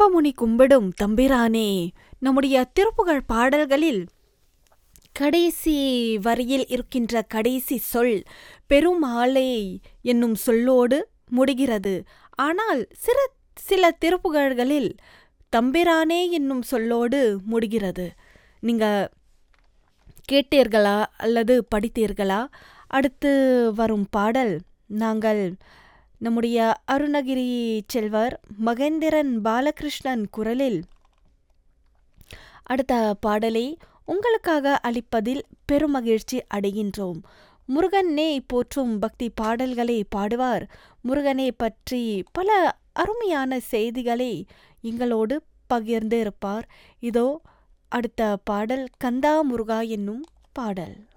கற்பமுனி கும்பிடும் தம்பிரானே நம்முடைய திருப்புகழ் பாடல்களில் கடைசி வரியில் இருக்கின்ற கடைசி சொல் பெருமாளே என்னும் சொல்லோடு முடிகிறது ஆனால் சில சில திருப்புகழ்களில் தம்பிரானே என்னும் சொல்லோடு முடிகிறது நீங்க கேட்டீர்களா அல்லது படித்தீர்களா அடுத்து வரும் பாடல் நாங்கள் நம்முடைய அருணகிரி செல்வர் மகேந்திரன் பாலகிருஷ்ணன் குரலில் அடுத்த பாடலை உங்களுக்காக அளிப்பதில் பெருமகிழ்ச்சி அடைகின்றோம் முருகனே போற்றும் பக்தி பாடல்களை பாடுவார் முருகனை பற்றி பல அருமையான செய்திகளை எங்களோடு பகிர்ந்து இருப்பார் இதோ அடுத்த பாடல் கந்தா முருகா என்னும் பாடல்